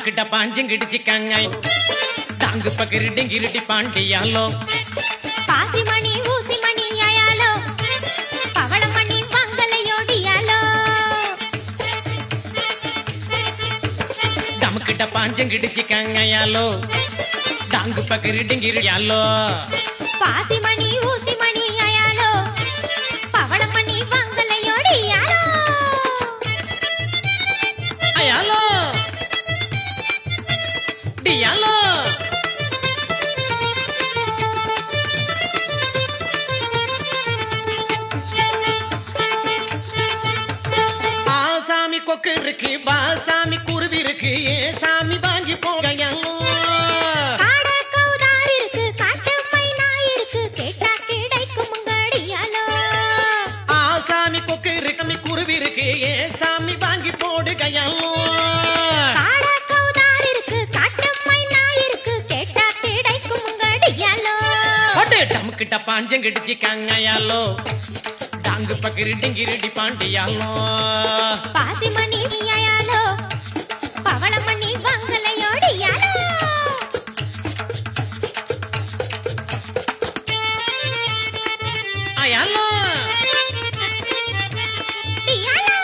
டமுக்கிட்ட பாஞ்சுங்கிடிச்சிக்காங்க தாங்கு பக்கிரிட்டி கிரிட்டி பாண்டியாலோ பாசிமணி ஊசிமணி அயாலோ பவளமணி மங்கலையோடியாலோ டமுக்கிட்ட பாஞ்சுங்கிடிச்சிக்காங்க யாலோ தாங்கு பக்கிரிட்டி கிரியாலோ பாசிமணி ஊசிமணி அயாலோ பவளமணி மங்கலையோடியாலோ அயாலோ டியாலோ ஆசாமி கொக்கு இருக்கு பாசாமி குருவி இருக்கு ஏ சாமி வாங்கி போகையாலோ காட கௌதார் இருக்கு காட்டு மைனா இருக்கு கேட்டா கிடைக்கும் உங்கடியாலோ ஆசாமி கொக்கு இருக்கு குருவி இருக்கு ஏ சாமி வாங்கி போடுகையாலோ காட கௌதார் இருக்கு காட்டு மைனா இருக்கு கேட்டா கிடைக்கும் உங்கடியாலோ ஒட்டு டமுக்கிட்ட பாஞ்சங்கிடிச்சிக்காங்க யாலோ தாங்கு பக்கிரிட்டி கிரிட்டி பாண்டியாலோ பாசிமணி அயாலோ பவளமணி மங்கலையோடியாலோ அயாலோ டியாலோ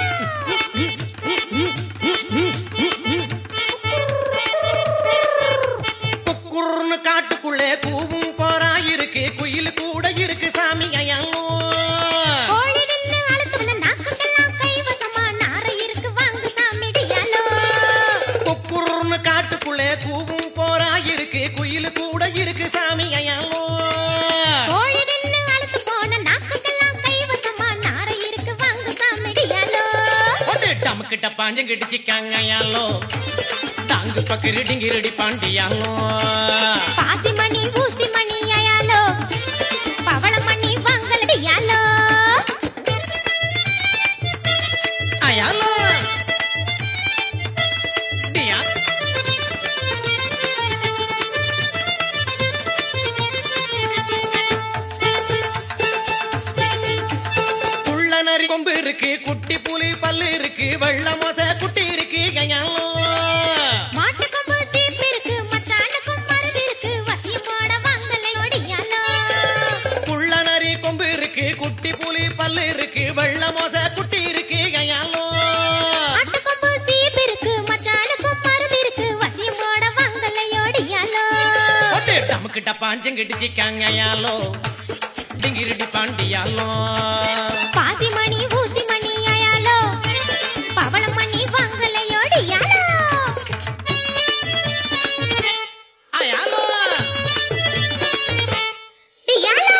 குக்குர்னு காட்டுக்குள்ளே கூவும் போரா இருக்கு குயில் கூட இருக்கு சாமி அயாலோ கோழி நின்னு அழுத்துன நாக்குக்கெல்லாம் கைவசமா நாரை இருக்கு வாங்கு சாமி டியாலோ குக்குர்னு காட்டுக்குள்ளே கூவும் போரா இருக்கு குயில் கூட இருக்கு சாமி அயாலோ கோழி நின்னு அழுத்து போன நாக்குக்கெல்லாம் கைவசமா நாரை இருக்கு வாங்கு சாமி டியாலோ ஒட்டு டமுக்கிட்ட பாஞ்சங்கிடிச்சிக்காங்க அயாலோ தாங்கு பக்கிரிட்டி கிரிட்டி பாண்டியாலோ பாசிமணி ஊசிமணி அயாலோ பவளமணி மங்கலடியாலோ அயாலோ டியா புள்ள நரி கொம்பு இருக்கு குட்டி புலி பல்லு இருக்கு வெள்ள மோச குட்டி இருக்கு அயாலோ மாட்டு கொம்பு சீப்பு இருக்கு மச்சானுக்கும் மருது இருக்கு வசியம் போட மங்கலையோடியாலோ புள்ள நரி கொம்பு இருக்கு குட்டி புலி பல்லு இருக்கு வெள்ள மோச குட்டி இருக்கு அயாலோ மாட்டு கொம்பு சீப்பு இருக்கு மச்சானுக்கும் மருது இருக்கு வசியம் போட மங்கலையோடியாலோ ஒட்டு டமுக்கிட்ட பாஞ்சங்கிடிச்சிக்காங்க அயாலோ டிங்கிரிடி பாண்டியாலோ பாசிமணி ஊசிமணி அயாலோ பவளமணி மங்கலையோடியாலோ அயாலோ டியாலோ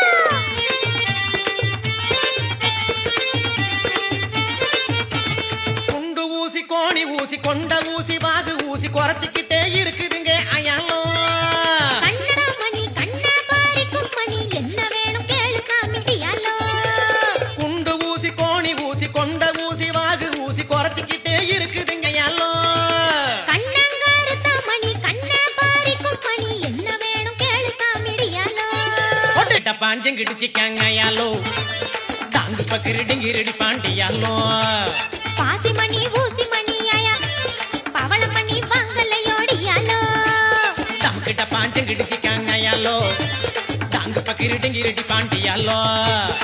குண்டு ஊசி கோணி ஊசி கொண்ட ஊசி வாகு ஊசி குறத்திக்கிட்டே இருக்குதுங்க அயாலோ கண்ணமணி கண்ணா பாரிக்கும் மணி என்ன வேணும் கேளு சாமி டியாலோ குண்டு ஊசி கோணி ஊசி கொண்ட ஊசி வாகு ஊசி குறத்திக்கிட்டே இருக்குதுங்க அயாலோ கண்ணங்காரத்த மணி கண்ணா பாரிக்கும் மணி என்ன வேணும் கேளு சாமி டியாலோ ஒட்டுட்ட பாஞ்சங்கிடிச்சிக்காங்க அயாலோ தாங்கு பக்கிரிடி கிரிடி பாண்டியாலோ பாசிமணி ஊசிமணி அயா பவளமணி மங்கலையோடியாலோ தம்கிட்ட பாஞ்சங்கிடிச்சிக்காங்க அயாலோ தாங்கு பக்கிரிடி கிரிடி பாண்டியாலோ